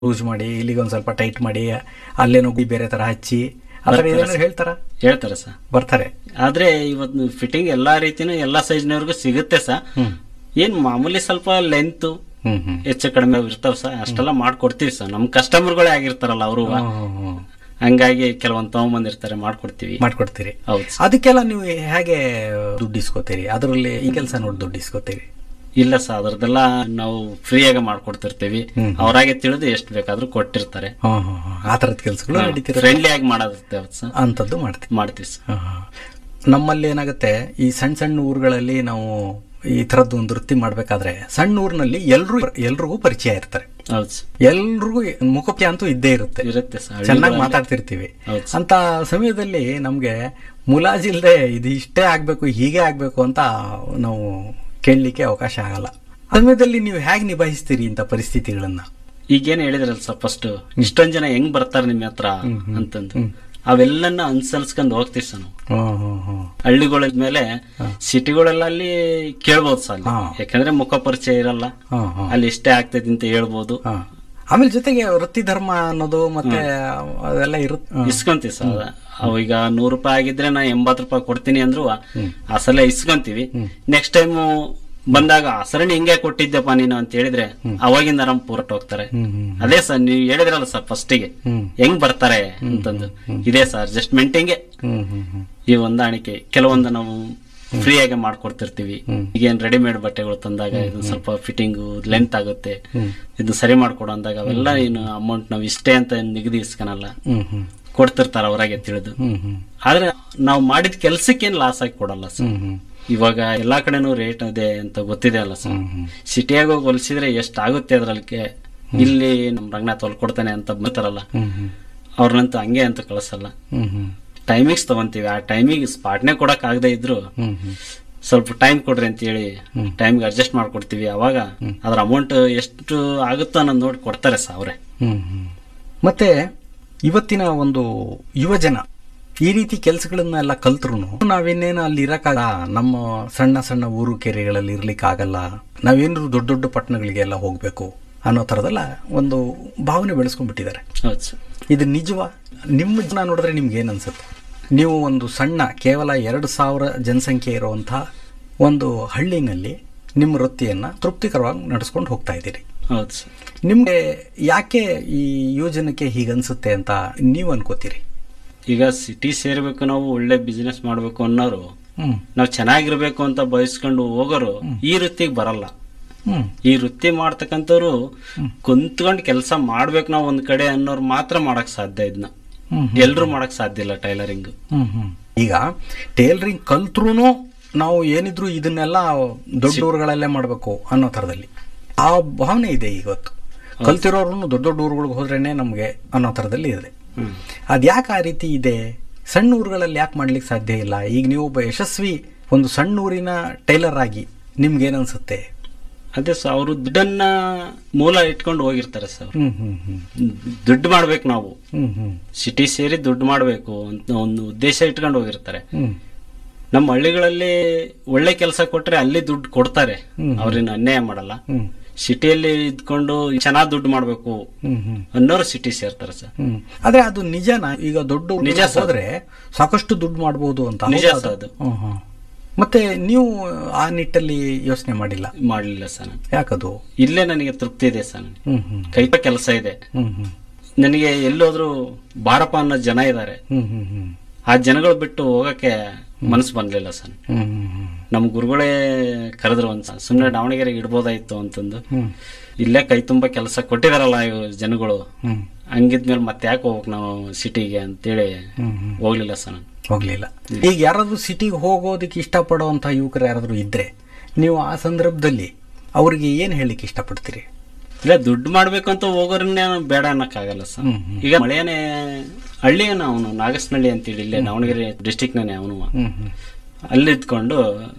Loose ಮಾಡಿ ಇಲ್ಲಿಗೆ ಒಂದ್ ಸ್ವಲ್ಪ ಟೈಟ್ ಮಾಡಿ ಅಲ್ಲೇನೋ ಗುಡಿ ಬೇರೆ ತರ ಹಚ್ಚಿ ಆ ಥರ ಏನಾದ್ರು ಹೇಳ್ತಾರ ಹೇಳ್ತಾರೆ ಸರ್ ಬರ್ತಾರೆ ಆದ್ರೆ ಇವತ್ತು ಫಿಟ್ಟಿಂಗ್ ಎಲ್ಲಾ ರೀತಿನೂ ಎಲ್ಲಾ ಸೈಜ್ನವ್ರಿಗೂ ಸಿಗುತ್ತೆ ಸರ್ ಹ್ಮ್ ಏನ್ ಮಾಮೂಲಿ ಸ್ವಲ್ಪ ಲೆಂತ್ ಹ್ಮ್ ಹ್ಮ್ ಹೆಚ್ಚು ಕಡಿಮೆ ಇರ್ತಾವ ಸರ್ ಅಷ್ಟೆಲ್ಲ ಮಾಡ್ಕೊಡ್ತೀವಿ ಸರ್ ನಮ್ ಕಸ್ಟಮರ್ಗಳೇ ಆಗಿರ್ತಾರಲ್ಲ ಅವರು ಹ್ಮ್, ಹ್ಮ್, ಹ್ಮ್. ಹಂಗಾಗಿ ಕೆಲವೊಂದ್ ತಗೊಂಬಂದಿರ್ತಾರೆ ಮಾಡ್ಕೊಡ್ತೀವಿ ಮಾಡ್ಕೊಡ್ತೀರಿ ಹೌದು sir. ಅದಕ್ಕೆಲ್ಲ ನೀವು ಹೇಗೆ ದುಡ್ಡು ಇಸ್ಕೋತೀರಿ ಅದರಲ್ಲಿ ಈ ಕೆಲಸ ನೋಡಿ ದುಡ್ಡು ಇಸ್ಕೋತೀರಿ ಇಲ್ಲ ಸರ್ ಅದ್ರದ್ದೆಲ್ಲ ನಾವು ಫ್ರೀಯಾಗಿ ಮಾಡ್ಕೊಡ್ತಿರ್ತೀವಿ ಹ್ಮ್. ಅವರಾಗೆ ತಿಳಿದು ಎಷ್ಟು ಬೇಕಾದ್ರೂ ಕೊಟ್ಟಿರ್ತಾರೆ ಹ್ಮ್ ಹ್ಮ್ ಹ್ಮ್. ಆ ಥರದ ಕೆಲಸಗಳು ನಡೀತಿರ ಫ್ರೆಂಡ್ಲಿ ಆಗಿ ಮಾಡೋದಿರುತ್ತೆ ಅವತ್ತು ಸರ್ ಅಂಥದ್ದು ಮಾಡ್ತೀವಿ ಮಾಡ್ತೀವಿ ಸರ್ ಹಾ, ಹಾ. ನಮ್ಮಲ್ಲಿ ಏನಾಗುತ್ತೆ ಈ ಸಣ್ಣ ಸಣ್ಣ ಊರುಗಳಲ್ಲಿ ನಾವು ಈ ಥರದ್ದು ಒಂದು ವೃತ್ತಿ ಮಾಡ್ಬೇಕಾದ್ರೆ ಸಣ್ಣ ಊರಿನಲ್ಲಿ ಎಲ್ರು ಎಲ್ರಿಗೂ ಪರಿಚಯ ಇರ್ತಾರೆ ಹೌದು ಸರ್ ಎಲ್ರಿಗೂ ಮುಖಪ್ಯ ಅಂತೂ ಇದ್ದೇ ಇರುತ್ತೆ ಇರುತ್ತೆ ಸರ್ ಚೆನ್ನಾಗಿ ಮಾತಾಡ್ತಿರ್ತೀವಿ ಹೌದು ಸರ್. ಅಂತ ಸಮಯದಲ್ಲಿ ನಮ್ಗೆ ಮುಲಾಜಿಲ್ದೆ ಇದು ಇಷ್ಟೇ ಆಗ್ಬೇಕು ಹೀಗೆ ಆಗ್ಬೇಕು ಅಂತ ನಾವು ಕೇಳಲಿಕ್ಕೆ ಅವಕಾಶ ಆಗಲ್ಲ ಆ ಸಮಯದಲ್ಲಿ ನೀವು ಹೇಗೆ ನಿಭಾಯಿಸ್ತೀರಿ ಇಂಥ ಪರಿಸ್ಥಿತಿಗಳನ್ನ ಈಗೇನ್ ಹೇಳಿದ್ರಲ್ಲ ಸರ್ ಫಸ್ಟ್ ಇಷ್ಟೊಂದ್ ಜನ ಹೆಂಗ್ ಬರ್ತಾರೆ ನಿಮ್ ಹತ್ರ ಅಂತಂದು ಅವೆಲ್ಲನ್ನ ಅನ್ಸಲ್ಸ್ಕೊಂಡ್ ಹೋಗ್ತೀವಿ ಸರ್ ನಾವು ಹ್ಮ್ ಹ್ಮ್ ಹ್ಮ್ ಹಳ್ಳಿಗಳ ಮೇಲೆ ಸಿಟಿಗಳೆಲ್ಲ ಅಲ್ಲಿ ಕೇಳ್ಬೋದು ಸರ್ ಅಲ್ಲಿ ಹಾ. ಯಾಕಂದ್ರೆ ಮುಖ ಪರಿಚಯ ಇರಲ್ಲ ಹ್ಮ್ ಹ್ಮ್ ಅಲ್ಲಿ ಇಷ್ಟೇ ಆಗ್ತೈತಿ ಅಂತ ಹೇಳ್ಬೋದು ಹಾ. ಆಮೇಲೆ ಜೊತೆಗೆ ವೃತ್ತಿ ಧರ್ಮ ಅನ್ನೋದು ಮತ್ತೆ ಅದೆಲ್ಲ ಇರುತ್ತೆ ಇಸ್ಕೊಂತೀವಿ ಸರ್ ಅವು ಈಗ ನೂರು ರೂಪಾಯಿ ಆಗಿದ್ರೆ ನಾ ಎಂಬತ್ ರೂಪಾಯಿ ಕೊಡ್ತೀನಿ ಅಂದ್ರು ಆ ಸಲ ಇಸ್ಕೊಂತೀವಿ ನೆಕ್ಸ್ಟ್ ಟೈಮ್ ಬಂದಾಗ ಆ ಸರಣಿ ಹಿಂಗೆ ಕೊಟ್ಟಿದ್ದೆಪ್ಪ ನೀನು ಅಂತ ಹೇಳಿದ್ರೆ ಅವಾಗಿಂದ ನಮ್ ಪೂರಟ್ ಹೋಗ್ತಾರೆ ಹ್ಮ್ ಹ್ಮ್ ಅದೇ ಸರ್ ನೀವು ಹೇಳಿದ್ರಲ್ಲ ಸರ್ ಫಸ್ಟಿಗೆ ಹ್ಮ್ ಹೆಂಗ್ ಬರ್ತಾರೆ ಅಂತಂದು ಇದೇ ಸರ್ ಅಡ್ಜಸ್ಟ್ಮೆಂಟಿಂಗೆ ಹ್ಮ್ ಹ್ಮ್ ಹ್ಮ್ ಈ ಹೊಂದಾಣಿಕೆ ಕೆಲವೊಂದು ನಾವು ಫ್ರೀ ಆಗಿ ಮಾಡ್ಕೊಡ್ತಿರ್ತೀವಿ ಈಗೇನ್ ರೆಡಿಮೇಡ್ ಬಟ್ಟೆಗಳು ತಂದಾಗ ಇದು ಸ್ವಲ್ಪ ಫಿಟ್ಟಿಂಗ್ ಲೆಂತ್ ಆಗುತ್ತೆ ಇದು ಸರಿ ಮಾಡ್ಕೊಡು ಅಂದಾಗ ಅವೆಲ್ಲ ಏನು ಅಮೌಂಟ್ ನಾವು ಇಷ್ಟೇ ಅಂತ ನಿಗದಿ ಇಸ್ಕೊನಲ್ಲ ಹ್ಮ್ ಹ್ಮ್ ಕೊಡ್ತಿರ್ತಾರ ಅವರಾಗೆ ತಿಳಿದು ಹ್ಮ್ ಹ್ಮ್ ಆದ್ರೆ ನಾವು ಮಾಡಿದ ಕೆಲ್ಸಕ್ಕೇನ್ ಲಾಸ್ ಆಗಿ ಕೊಡಲ್ಲ ಸರ್ ಹ್ಮ್ ಹ್ಮ್ ಇವಾಗ ಎಲ್ಲಾ ಕಡೆನೂ ರೇಟ್ ಇದೆ ಅಂತ ಗೊತ್ತಿದೆ ಅಲ್ಲ ಸರ್ ಸಿಟಿಯಾಗ ಹೋಗಿ ಹೊಲಿಸಿದ್ರೆ ಎಷ್ಟು ಆಗುತ್ತೆ ಅದ್ರಲ್ಲಿಗೆ ಇಲ್ಲಿ ನಮ್ ರಂಗನಾಥ್ ಹೊಲ್ಕೊಡ್ತಾನೆ ಅಂತ ಬರ್ತಾರಲ್ಲ ಹ್ಮ್ ಹ್ಮ್ ಅವ್ರನ್ನಂತೂ ಹಂಗೆ ಅಂತ ಕಳಿಸಲ್ಲ ಹ್ಮ್ ಹ್ಮ್ ಟೈಮಿಂಗ್ಸ್ ತಗೊಂತೀವಿ ಆ ಟೈಮಿಗೆ ಸ್ಪಾಟ್ನೇ ಕೊಡಕ್ ಆಗದೆ ಇದ್ರು ಹ್ಮ್ ಹ್ಮ್ ಸ್ವಲ್ಪ ಟೈಮ್ ಕೊಡ್ರಿ ಅಂತ ಹೇಳಿ ಟೈಮ್ಗೆ ಅಡ್ಜಸ್ಟ್ ಮಾಡ್ಕೊಡ್ತೀವಿ ಅವಾಗ ಅದ್ರ ಅಮೌಂಟ್ ಎಷ್ಟು ಆಗುತ್ತೋ ಅನ್ನೋದು ನೋಡಿ ಕೊಡ್ತಾರೆ ಸಾವಿರ ಹ್ಮ್ ಹ್ಮ್. ಮತ್ತೆ ಇವತ್ತಿನ ಒಂದು ಯುವ ಜನ ಈ ರೀತಿ ಕೆಲಸಗಳನ್ನೆಲ್ಲ ಕಲ್ತ್ರು ನಾವಿನ್ನೇನು ಅಲ್ಲಿ ಇರಕ್ಕಾಗ ನಮ್ಮ ಸಣ್ಣ ಸಣ್ಣ ಊರು ಕೆರೆಗಳಲ್ಲಿ ಇರ್ಲಿಕ್ಕಾಗಲ್ಲ ನಾವೇನಾದ್ರು ದೊಡ್ಡ ದೊಡ್ಡ ಪಟ್ಟಣಗಳಿಗೆಲ್ಲ ಹೋಗ್ಬೇಕು ಅನ್ನೋ ಥರದೆಲ್ಲ ಒಂದು ಭಾವನೆ ಬೆಳೆಸ್ಕೊಂಡ್ಬಿಟ್ಟಿದ್ದಾರೆ ಹೌದು ಸರ್ ಇದು ನಿಜವಾ ನಿಮ್ಮ ಜನ ನೋಡಿದ್ರೆ ನಿಮ್ಗೆ ಏನು ಅನ್ಸುತ್ತೆ ನೀವು ಒಂದು ಸಣ್ಣ ಕೇವಲ ಎರಡು ಸಾವಿರ ಜನಸಂಖ್ಯೆ ಇರುವಂಥ ಒಂದು ಹಳ್ಳಿನಲ್ಲಿ ನಿಮ್ಮ ವೃತ್ತಿಯನ್ನು ತೃಪ್ತಿಕರವಾಗಿ ನಡೆಸ್ಕೊಂಡು ಹೋಗ್ತಾ ಇದ್ದೀರಿ ಹೌದು ಸರ್ ನಿಮ್ಗೆ ಯಾಕೆ ಈ ಯೋಜನೆಗೆ ಹೀಗನ್ಸುತ್ತೆ ಅಂತ ನೀವು ಅನ್ಕೋತೀರಿ ಈಗ ಸಿಟಿ ಸೇರ್ಬೇಕು ನಾವು ಒಳ್ಳೆ ಬಿಸ್ನೆಸ್ ಮಾಡ್ಬೇಕು ಅನ್ನೋರು ಹ್ಮ್ ನಾವು ಚೆನ್ನಾಗಿರ್ಬೇಕು ಅಂತ ಬಯಸ್ಕೊಂಡು ಹೋಗೋರು ಈ ವೃತ್ತಿಗೆ ಬರಲ್ಲ ಹ್ಮ್ ಈ ವೃತ್ತಿ ಮಾಡ್ತಕ್ಕಂಥವ್ರು ಕುಂತ್ಕೊಂಡು ಕೆಲಸ ಮಾಡ್ಬೇಕು ನಾವು ಒಂದ್ ಕಡೆ ಅನ್ನೋರು ಮಾತ್ರ ಮಾಡಕ್ ಸಾಧ್ಯ ಇದನ್ನ ಹ್ಮ್ ಎಲ್ರು ಮಾಡಕ್ ಸಾಧ್ಯ ಇಲ್ಲ ಟೈಲರಿಂಗ್ ಹ್ಮ್ ಹ್ಮ್ ಈಗ ಟೇಲರಿಂಗ್ ಕಲ್ತ್ರೂ ನಾವು ಏನಿದ್ರು ಇದನ್ನೆಲ್ಲ ದೊಡ್ಡ ಊರುಗಳಲ್ಲೇ ಮಾಡಬೇಕು ಅನ್ನೋ ಥರದಲ್ಲಿ ಆ ಭಾವನೆ ಇದೆ ಇವತ್ತು ಕಲ್ತಿರೋರು ದೊಡ್ಡ ದೊಡ್ಡ ಊರುಗಳಿಗೆ ಹೋದ್ರೇನೆ ನಮಗೆ ಅನ್ನೋ ಥರದಲ್ಲಿ ಇದೆ ಹ್ಮ್ ಅದ್ಯಾಕೆ ಆ ರೀತಿ ಇದೆ ಸಣ್ಣ ಊರುಗಳಲ್ಲಿ ಯಾಕೆ ಮಾಡ್ಲಿಕ್ಕೆ ಸಾಧ್ಯ ಇಲ್ಲ ಈಗ ನೀವು ಒಬ್ಬ ಯಶಸ್ವಿ ಒಂದು ಸಣ್ಣ ಊರಿನ ಟೈಲರ್ ಆಗಿ ನಿಮ್ಗೆ ಏನನ್ಸುತ್ತೆ ಅದೇ ಸರ್ ಅವರು ದುಡ್ಡನ್ನ ಮೂಲ ಇಟ್ಕೊಂಡು ಹೋಗಿರ್ತಾರೆ ಸರ್ ಹ್ಮ್ ಹ್ಮ್ ಹ್ಮ್ ದುಡ್ಡು ಮಾಡ್ಬೇಕು ನಾವು ಹ್ಮ್ ಹ್ಮ್ ಸಿಟಿ ಸೇರಿ ದುಡ್ಡು ಮಾಡ್ಬೇಕು ಅಂತ ಒಂದು ಉದ್ದೇಶ ಇಟ್ಕೊಂಡು ಹೋಗಿರ್ತಾರೆ ಹ್ಮ್ ನಮ್ಮ ಹಳ್ಳಿಗಳಲ್ಲಿ ಒಳ್ಳೆ ಕೆಲಸ ಕೊಟ್ರೆ ಅಲ್ಲಿ ದುಡ್ಡು ಕೊಡ್ತಾರೆ ಹ್ಮ್. ಅವ್ರೇನು ಅನ್ಯಾಯ ಮಾಡಲ್ಲ ಹ್ಮ್ ಸಿಟಿಯಲ್ಲಿ ಇದ್ಕೊಂಡು ಚೆನ್ನಾಗ್ ದುಡ್ಡು ಮಾಡ್ಬೇಕು ಹ್ಮ್ ಹ್ಮ್ ಅನ್ನೋರು ಸಿಟಿ ಸೇರ್ತಾರೆ ಸರ್ ಹ್ಮ್ ಆದ್ರೆ ಅದು ನಿಜನಾ ಈಗ ದೊಡ್ಡ ಊರಿಗೆ ನಿಜ ಸರ್. ಹೋದ್ರೆ ಸಾಕಷ್ಟು ದುಡ್ಡು ಮಾಡಬಹುದು ಅಂತ ನಿಜ ಹೌದಾ ಸರ್ ಅದು. ಹ್ಮ್, ಹ್ಮ್. ಮತ್ತೆ ನೀವು ಆ ನಿಟ್ಟಲ್ಲಿ ಯೋಚನೆ ಮಾಡಿಲ್ಲ ಮಾಡ್ಲಿಲ್ಲ ಸರ್ ನಾನು ಯಾಕದು ಇಲ್ಲೇ ನನಗೆ ತೃಪ್ತಿ ಇದೆ ಸರ್ ನನಗೆ ಹ್ಮ್ ಹ್ಮ್ ಕೈಪ ಕೆಲಸ ಇದೆ ಹ್ಮ್ ಹ್ಮ್ ನನಗೆ ಎಲ್ಲೋದ್ರು ಬಾರಪ್ಪ ಅನ್ನೋ ಜನ ಇದ್ದಾರೆ ಹ್ಮ್ ಹ್ಮ್ ಹ್ಮ್ ಆ ಜನಗಳು ಬಿಟ್ಟು ಹೋಗಕ್ಕೆ ಮನಸ್ಸು ಬಂದ್ಲಿಲ್ಲ ಸರ್ ಹ್ಮ್ ಹ್ಮ್ ಹ್ಮ್ ನಮ್ ಗುರುಗಳೇ ಕರೆದ್ರು ಒಂದ್ ಸುಮ್ಮನೆ ದಾವಣಗೆರೆಗೆ ಇಡ್ಬೋದಾಯ್ತು ಅಂತಂದು ಹ್ಮ್ ಇಲ್ಲೇ ಕೈ ತುಂಬಾ ಕೆಲಸ ಕೊಟ್ಟಿದಾರಲ್ಲ ಇವ್ ಜನಗಳು ಹ್ಮ್ ಹಂಗಿದ್ಮೇಲೆ ಮತ್ತೆ ಯಾಕೆ ಹೋಗ್ಬೇಕು ನಾವು ಸಿಟಿಗೆ ಅಂತೇಳಿ ಹ್ಮ್ ಹ್ಮ್ ಹೋಗ್ಲಿಲ್ಲ ಸರ್ ನಾನು ಹೋಗ್ಲಿಲ್ಲ ಈಗ ಯಾರಾದ್ರೂ ಸಿಟಿಗೆ ಹೋಗೋದಕ್ಕೆ ಇಷ್ಟಪಡುವಂತ ಯುವಕರು ಯಾರಾದ್ರೂ ಇದ್ರೆ ನೀವು ಆ ಸಂದರ್ಭದಲ್ಲಿ ಅವ್ರಿಗೆ ಏನ್ ಹೇಳಿಕ್ಕೆ ಇಷ್ಟಪಡ್ತೀರಿ ಇಲ್ಲ ದುಡ್ಡು ಮಾಡ್ಬೇಕು ಅಂತ ಹೋಗೋರನ್ನೇ ಬೇಡ ಅನ್ನಕ್ಕಾಗಲ್ಲ ಸರ್ ಹ್ಮ್, ಹ್ಮ್. ಈಗ ಮಳೆಯನೇ ಹಳ್ಳಿಯನ ಅವನು ನಾಗಸ್ನಳ್ಳಿ ಅಂತೇಳಿ ಇಲ್ಲೇ ದಾವಣಗೆರೆ ಡಿಸ್ಟಿಕ್ ನಾನೇ ಅವನು ಹ್ಮ್ ಹ್ಮ್ ಅಲ್ಲಿ ಇದ್ಕೊಂಡು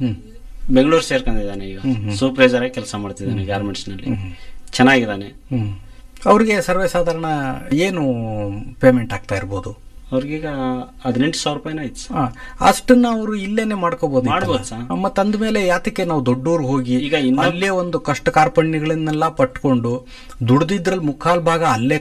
ಬೆಂಗಳೂರು ಸೇರ್ಕೊಂಡಿದ್ದಾನೆ ಈಗ ಸೂಪರ್ವೈಸರ್ ಆಗಿ ಕೆಲಸ ಮಾಡ್ತಿದ್ದಾನೆ ಗಾರ್ಮೆಂಟ್ಸ್ ನಲ್ಲಿ ಚೆನ್ನಾಗಿದ್ದಾನೆ ಹ್ಮ್ ಅವ್ರಿಗೆ ಸರ್ವೇ ಸಾಧಾರಣ ಏನು ಪೇಮೆಂಟ್ ಆಗ್ತಾ ಇರ್ಬೋದು ಅವ್ರಿಗೀಗ ಹದಿನೆಂಟು ಸಾವಿರ ರೂಪಾಯಿನ ಆಯ್ತು ಸರ್ ಆ, ಅಷ್ಟನ್ನ ಅವರು ಇಲ್ಲೇನೆ ಮಾಡ್ಕೋಬಹುದು ಮಾಡ್ಬೋದು ಸರ್. ಮತ್ತ ಅಂದ್ಮೇಲೆ ಯಾತಕ್ಕೆ ನಾವು ದೊಡ್ಡೂರ್ ಹೋಗಿ ಈಗ ಇನ್ನ- ಅಲ್ಲೇ ಒಂದು ಕಷ್ಟ ಕಾರ್ಪಣ್ಯಗಳನ್ನೆಲ್ಲ ಪಟ್ಕೊಂಡು ದುಡ್ದಿದ್ರಲ್ಲಿ ಮುಕ್ಕಾಲ್ ಭಾಗ ಅಲ್ಲೇ